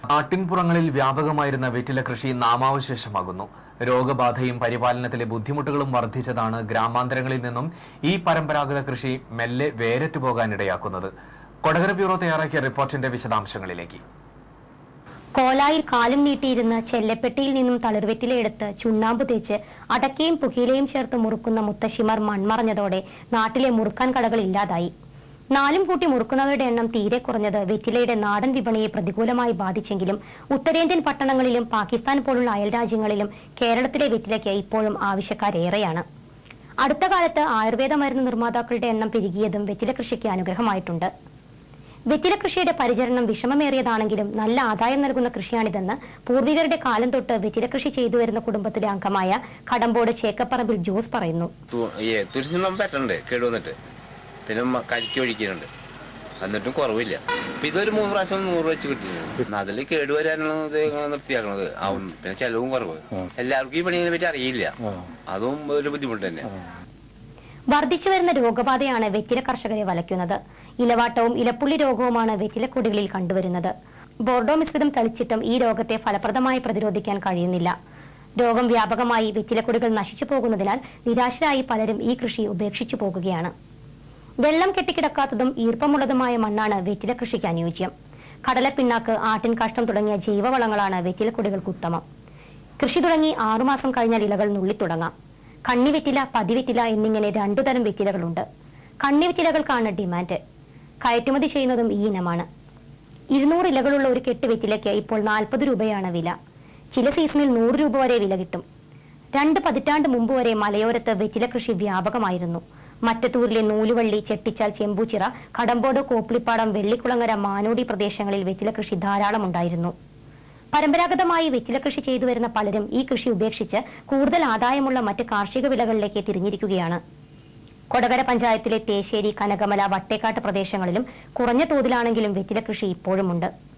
നാട്ടിൻപുറങ്ങളിൽ വ്യാപകമായിരുന്ന വെറ്റില കൃഷി നാമാവശേഷമാകുന്നു രോഗബാധയും പരിപാലനത്തിലെ ബുദ്ധിമുട്ടുകളും വർദ്ധിച്ചതാണ് ഗ്രാമാന്തരങ്ങളിൽ നിന്നും ഈ പരമ്പരാഗത കൃഷി മെല്ലെ വേരറ്റു പോകാനിടയാക്കുന്നത് കൊടകര ബ്യൂറോ തയ്യാറാക്കിയ റിപ്പോർട്ടിന്റെ വിശദാംശങ്ങളിലേക്ക് കോലായിൽ കാലും നീട്ടിയിരുന്ന് ചെല്ലപ്പെട്ടിയിൽ നിന്നും തളിർവെറ്റിലയെടുത്ത് ചുണ്ണാമ്പ് തേച്ച് അടക്കയും പുകയിലയും ചേർത്ത് മുറുക്കുന്ന മുത്തശ്ശിമാർ മൺമറഞ്ഞതോടെ നാട്ടിലെ മുറുക്കാൻ കടകൾ ഇല്ലാതായി നാലും കൂട്ടി മുറുക്കുന്നവരുടെ എണ്ണം തീരെ കുറഞ്ഞത് വെറ്റിലയുടെ നാടൻ വിപണിയെ പ്രതികൂലമായി ബാധിച്ചെങ്കിലും ഉത്തരേന്ത്യൻ പട്ടണങ്ങളിലും പാകിസ്ഥാൻ പോലുള്ള അയൽരാജ്യങ്ങളിലും കേരളത്തിലെ വെറ്റിലയ്ക്ക് ഇപ്പോഴും ആവശ്യക്കാരേറെയാണ് അടുത്ത കാലത്ത് ആയുർവേദ മരുന്ന് നിർമ്മാതാക്കളുടെ എണ്ണം പെരുകിയതും വെറ്റില കൃഷിക്ക് അനുഗ്രഹമായിട്ടുണ്ട് വെറ്റില കൃഷിയുടെ പരിചരണം വിഷമമേറിയതാണെങ്കിലും നല്ല ആദായം നൽകുന്ന കൃഷിയാണിതെന്ന് പൂർവികരുടെ കാലം തൊട്ട് വെറ്റില കൃഷി ചെയ്തു വരുന്ന കുടുംബത്തിലെ അംഗമായ കടമ്പോട് ചേക്കപ്പറമ്പിൽ ജോസ് പറയുന്നു തു- ഈ തുരിഞ്ഞുള്ള പറ്റുന്നുണ്ട് കേടുവന്നിട്ട് പിന്നെ മ- കരിക്ക് ഒഴിക്കുന്നുണ്ട് എന്നിട്ടും കുറവില്ല ഇപ്പൊ ഇതൊരു മൂന്ന് പ്രാവശ്യം നൂറ് വെച്ച് കിട്ടിയിട്ടുണ്ട് അതിൽ കേടുവരാനുള്ളത് ഇങ്ങനെ നിർത്തിയാക്കണത് ആവും പിന്നെ ചെലവും കുറവ് എല്ലാവർക്കും ഈ പണിയെ പറ്റി അറിയില്ല അതും ഒരു ബുദ്ധിമുട്ട് തന്നെ വർദ്ധിച്ചു വരുന്ന രോഗബാധയാണ് വെറ്റില കർഷകരെ വലയ്ക്കുന്നത് ഇലവാട്ടവും ഇലപ്പുള്ളി രോഗവുമാണ് വെറ്റിലക്കൊടികളിൽ കണ്ടുവരുന്നത് ബോർഡോ മിശ്രിതം തളിച്ചിട്ടും ഈ രോഗത്തെ ഫലപ്രദമായി പ്രതിരോധിക്കാൻ കഴിയുന്നില്ല രോഗം വ്യാപകമായി വെറ്റിലക്കൊടികൾ നശിച്ചു പോകുന്നതിനാൽ നിരാശരായി പലരും ഈ കൃഷി ഉപേക്ഷിച്ചു പോകുകയാണ് വെള്ളം കെട്ടിക്കിടക്കാത്തതും ഈർപ്പമുള്ളതുമായ മണ്ണാണ് വെറ്റില കൃഷിക്ക് അനുയോജ്യം കടലപ്പിണ്ണാക്ക് ആട്ടിൻ കാഷ്ടം തുടങ്ങിയ ജൈവവളങ്ങളാണ് വെറ്റിലക്കൊടികൾക്ക് ഉത്തമം കൃഷി തുടങ്ങി ആറുമാസം കഴിഞ്ഞാൽ ഇലകൾ നുള്ളിത്തുടങ്ങാം കണ്ണിവെറ്റില പതിവെറ്റില എന്നിങ്ങനെ രണ്ടു തരം വെറ്റിലകളുണ്ട് കണ്ണിവെറ്റിലകൾക്കാണ് ഡിമാൻഡ് കയറ്റുമതി ചെയ്യുന്നതും ഈ ഇനമാണ് ഇരുന്നൂറ് ഇലകളുള്ള ഒരു കെട്ട് വെറ്റിലയ്ക്ക് ഇപ്പോൾ നാൽപ്പത് രൂപയാണ് വില ചില സീസണിൽ നൂറ് രൂപ വരെ വില കിട്ടും രണ്ട് പതിറ്റാണ്ട് മുമ്പ് വരെ മലയോരത്ത് വെറ്റില കൃഷി വ്യാപകമായിരുന്നു മറ്റത്തൂരിലെ നൂലുവള്ളി ചെട്ടിച്ചാൽ ചെമ്പൂച്ചിറ കടമ്പോട് കോപ്പിളിപ്പാടം വെള്ളിക്കുളങ്ങര മാനോടി പ്രദേശങ്ങളിൽ വെറ്റില കൃഷി ധാരാളമുണ്ടായിരുന്നു പരമ്പരാഗതമായി വെറ്റില കൃഷി ചെയ്തു വരുന്ന പലരും ഈ കൃഷി ഉപേക്ഷിച്ച് കൂടുതൽ ആദായമുള്ള മറ്റ് കാർഷിക വിളകളിലേക്ക് തിരിഞ്ഞിരിക്കുകയാണ് കൊടകര പഞ്ചായത്തിലെ തേശ്ശേരി കനകമല വട്ടേക്കാട്ട് പ്രദേശങ്ങളിലും കുറഞ്ഞ തോതിലാണെങ്കിലും വെറ്റില കൃഷി ഇപ്പോഴുമുണ്ട്